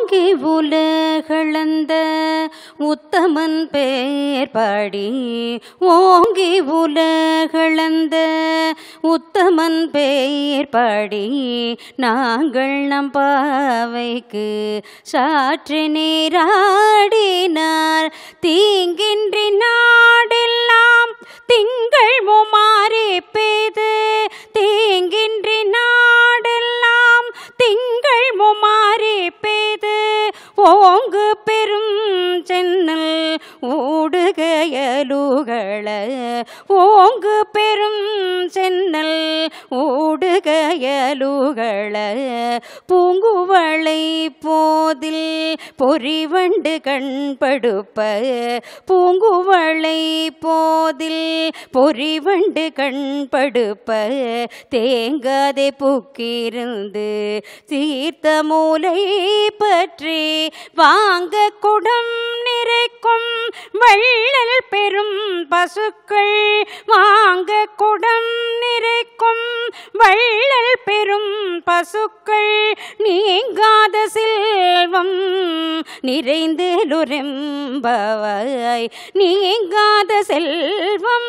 ஓங்கி உலகளந்த உத்தமன் பேர் பாடி ஓங்கி உலகளந்த உத்தமன் பேர் பாடி நாங்கள் நம் பாவைக்கு சாற்று நீராடினார் தீங்கின்றி நாடெல்லாம் திங்கள் முமாறி பெய்து தீங்கின்றி நாடெல்லாம் திங்கள் முமாறி பெய்து ஓங்கு பெரும் சென்னல் ஊடுகையலுகள ஓங்கு பெரும் சென்னல் ஊடுகையலுகள பூங்குவளை போதில் பொறிவண்டு கண்படுப்ப பூங்குவளை போதில் பொறிவண்டு கண்படுப்ப தேங்காதே புக்கிருந்து தீர்த்த மூலை பற்றி வாங்க குடம் நிறைக்கும் வள்ளல் பெரும் பசுக்கள் வாங்க குடம் நிறைக்கும் வள்ளல் பெரும் பசுக்கள் நீங்காத செல்வம் நிறைந்தேலுரெம்பவாய் நீங்காத செல்வம்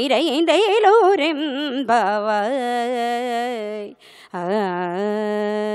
நிறைந்தேலுரெம்பவாய் ஆ